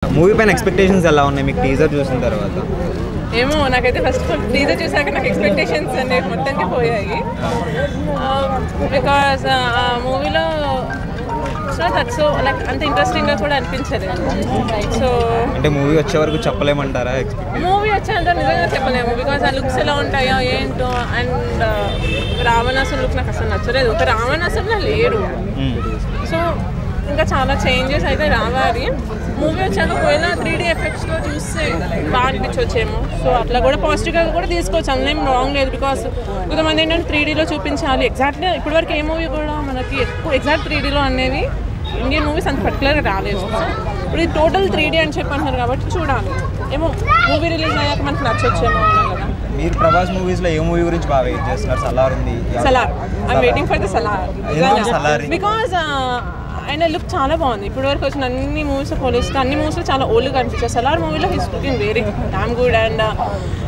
Movie పైన expectations ఎలా ఉన్నాయి మీకు టీజర్ చూసిన తర్వాత ఏమో నాకైతే ఫస్ట్ ఆఫ్ ఆల్ టీజర్ చూసాక నాకు ఎక్స్పెక్టేషన్స్ అనేవి మొత్తానికి పోయాయి బికాస్ ఆ మూవీలో సో దట్ సో లైక్ అంత ఇంట్రెస్టింగ్గా కూడా అనిపించలేదు సో అంటే మూవీ వచ్చే వరకు చెప్పలేమంటారా ఎక్స్పెక్ట్ మూవీ వచ్చేంత నిజంగా చెప్పలేము బికాస్ ఆ లుక్స్ ఎలా ఉంటాయో ఏంటో అండ్ రావణాసురు లుక్ నాకు అసలు నచ్చలేదు ఒక రావణాసురులో లేరు సో ఇంకా చాలా చేంజెస్ అయితే రావాలి మూవీ వచ్చాక ఒకవేళ త్రీ డీ ఎఫెక్ట్స్లో చూస్తే బాగా అనిపించవచ్చేమో సో అట్లా కూడా పాజిటివ్గా కూడా తీసుకోవచ్చు అందులో రాంగ్ లేదు బికాస్ కొంతమంది ఏంటంటే త్రీ డీలో చూపించాలి ఎగ్జాక్ట్గా ఇప్పటివరకు ఏ మూవీ కూడా మనకి ఎక్కువ ఎగ్జాక్ట్ త్రీ డీలో అనేవి ఇండియన్ మూవీస్ అంత పర్టికులర్గా రాలేదు ఇప్పుడు ఇది టోటల్ త్రీ డీ అని చెప్పి అంటున్నారు కాబట్టి చూడాలి ఏమో మూవీ రిలీజ్ అయ్యాక మనకు నచ్చొచ్చేమో అనే కదా మీరు ప్రభాస్ మూవీస్లో ఏ మూవీ గురించి బాగా వెయిట్ చేస్తున్నారు సలార్ ఉంది Salaar I'm waiting for the Salaar ఎందుకు సలార్? బికాజ్ ఆయన లుక్ చాలా బాగుంది ఇప్పుడు వరకు వచ్చిన అన్ని మూవీస్ పోలిస్తే అన్ని మూవీస్లో చాలా ఓల్డ్గా అనిపించాయి సలార్ మూవీలో his looking very damn good and